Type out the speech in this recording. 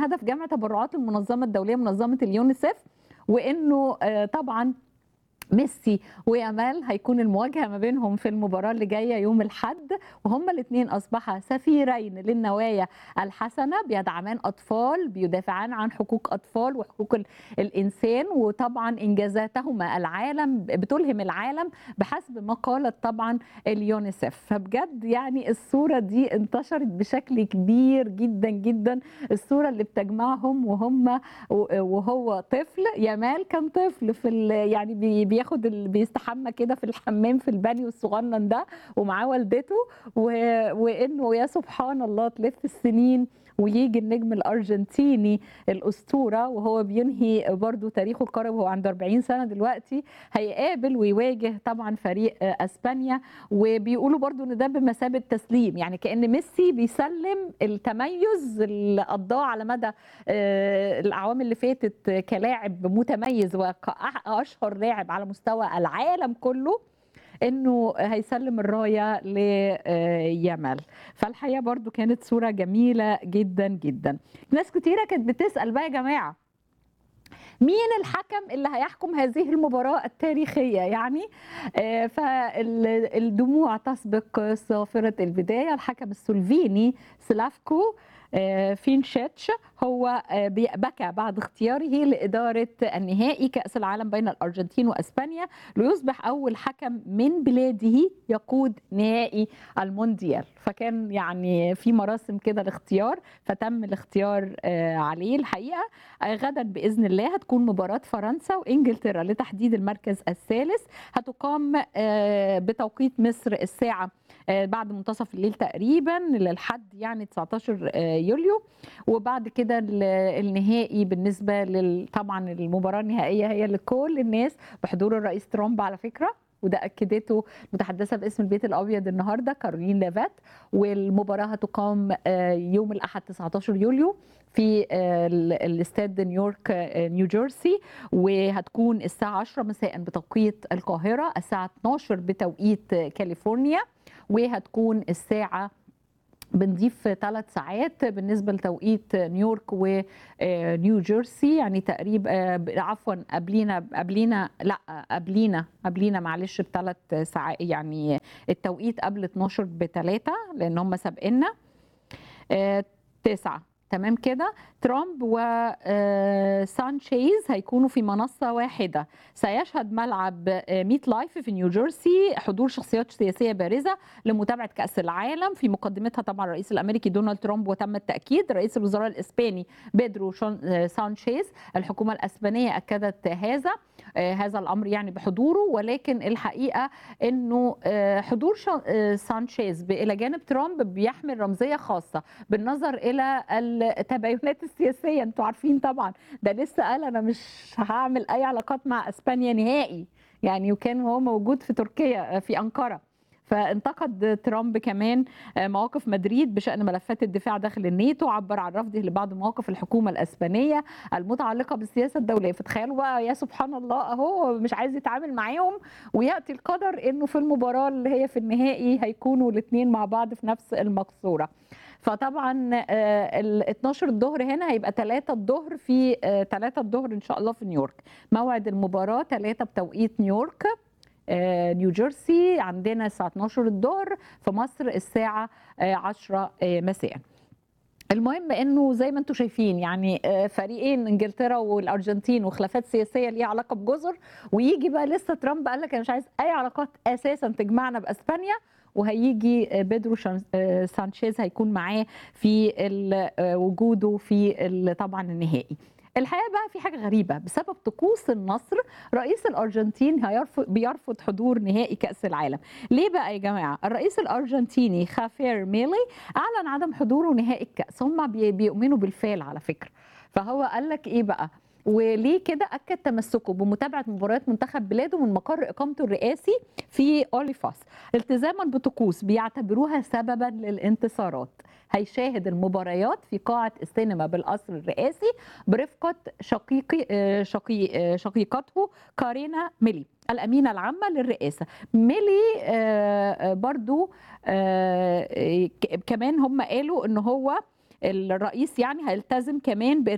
هدف جمع تبرعات المنظمه الدوليه منظمه اليونيسف وانه آه، طبعا ميسي ويامال هيكون المواجهه ما بينهم في المباراه اللي جايه يوم الاحد وهما الاثنين اصبحا سفيرين للنوايا الحسنه بيدعمان اطفال بيدافعان عن حقوق اطفال وحقوق ال- الانسان وطبعا انجازاتهما العالم بتلهم العالم بحسب ما قالت طبعا اليونيسف فبجد يعني الصوره دي انتشرت بشكل كبير جدا جدا الصوره اللي بتجمعهم وهم وهو طفل يامال كان طفل في ال- يعني بي- بياخد ال- بيستحمى كده في الحمام في البانيو الصغنن ده ومعاه والدته و- وانه يا سبحان الله تلف السنين ويجي النجم الارجنتيني الاسطوره وهو بينهي برضو تاريخه الكروي وهو عنده 40 سنه دلوقتي هيقابل ويواجه طبعا فريق آه، اسبانيا وبيقولوا برضو ان ده بمثابه تسليم يعني كان ميسي بيسلم التميز اللي قضاه على مدى آه، الاعوام اللي فاتت كلاعب متميز واشهر لاعب على مستوى العالم كله انه هيسلم الرايه ليامال فالحقيقه برضو كانت صوره جميله جدا جدا ناس كتيره كانت بتسال بقى يا جماعه مين الحكم اللي هيحكم هذه المباراة التاريخية يعني آه، فالدموع تسبق صافرة البداية الحكم السلوفيني سلافكو آه، فينشيتش هو آه، بي- بكى بعد اختياره لإدارة النهائي كأس العالم بين الأرجنتين وأسبانيا ليصبح أول حكم من بلاده يقود نهائي المونديال فكان يعني في مراسم كده الاختيار فتم الاختيار آه، عليه الحقيقة آه، غدا بإذن الله هتكون مباراة فرنسا وإنجلترا لتحديد المركز الثالث هتقام آه، بتوقيت مصر الساعة آه، بعد منتصف الليل تقريبا للحد يعني 19 آه، يوليو وبعد كده ال- النهائي بالنسبه لل طبعا المباراه النهائيه هي لكل الناس بحضور الرئيس ترامب على فكره وده اكدته المتحدثه باسم البيت الابيض النهارده كارولين لافات والمباراه هتقام آه، يوم الاحد 19 يوليو في آه، ال- الاستاد نيويورك آه، نيو جيرسي وهتكون الساعه 10 مساء بتوقيت القاهره الساعه 12 بتوقيت آه، كاليفورنيا وهتكون الساعه بنضيف ثلاث ساعات بالنسبه لتوقيت نيويورك ونيو جيرسي يعني تقريبا آه، عفوا قبلينا قبلينا لا قبلينا قبلينا معلش بثلاث ساعات يعني التوقيت قبل 12 بثلاثه لان هم سابقنا آه، تسعة تمام كده ترامب وسانشيز هيكونوا في منصة واحدة سيشهد ملعب آه، ميت لايف في نيوجيرسي حضور شخصيات سياسية بارزة لمتابعة كأس العالم في مقدمتها طبعا الرئيس الأمريكي دونالد ترامب وتم التأكيد رئيس الوزراء الإسباني بيدرو شون- آه، سانشيز الحكومة الأسبانية أكدت هذا آه، هذا الأمر يعني بحضوره ولكن الحقيقة أنه آه، حضور شا- آه، سانشيز إلى جانب ترامب بيحمل رمزية خاصة بالنظر الى التباينات السياسيه انتوا عارفين طبعا ده لسه قال انا مش هعمل اي علاقات مع اسبانيا نهائي يعني وكان هو موجود في تركيا في انقره فانتقد ترامب كمان مواقف مدريد بشان ملفات الدفاع داخل الناتو عبر عن رفضه لبعض مواقف الحكومه الاسبانيه المتعلقه بالسياسه الدوليه فتخيلوا بقى يا سبحان الله اهو مش عايز يتعامل معاهم وياتي القدر انه في المباراه اللي هي في النهائي هيكونوا الاثنين مع بعض في نفس المقصوره فطبعا آه، ال 12 الظهر هنا هيبقى 3 الظهر في 3 الظهر ان شاء الله في نيويورك موعد المباراه 3 بتوقيت نيويورك آه، نيو جيرسي عندنا الساعه 12 الظهر في مصر الساعه آه، 10 آه، مساء المهم انه زي ما انتم شايفين يعني آه، فريقين انجلترا والارجنتين وخلافات سياسيه ليها علاقه بجزر ويجي بقى لسه ترامب قال لك انا مش عايز اي علاقات اساسا تجمعنا باسبانيا وهيجي آه، بيدرو شان- آه، سانشيز هيكون معاه في ال- آه، وجوده في ال- طبعا النهائي الحقيقه بقى في حاجه غريبه بسبب طقوس النصر رئيس الارجنتين هيرفض بيرفض حضور نهائي كاس العالم ليه بقى يا جماعه الرئيس الارجنتيني خافير ميلي اعلن عدم حضوره نهائي الكاس هم بي- بيؤمنوا بالفعل على فكره فهو قال لك ايه بقى وليه كده اكد تمسكه بمتابعه مباريات منتخب بلاده من مقر اقامته الرئاسي في اوليفاس التزاما بطقوس بيعتبروها سببا للانتصارات هيشاهد المباريات في قاعة السينما بالقصر الرئاسي برفقة شقيقي آه، شقي آه، شقيقته كارينا ميلي الأمينة العامة للرئاسة ميلي آه، آه، برضو آه، ك- كمان هم قالوا ان هو الرئيس يعني هيلتزم كمان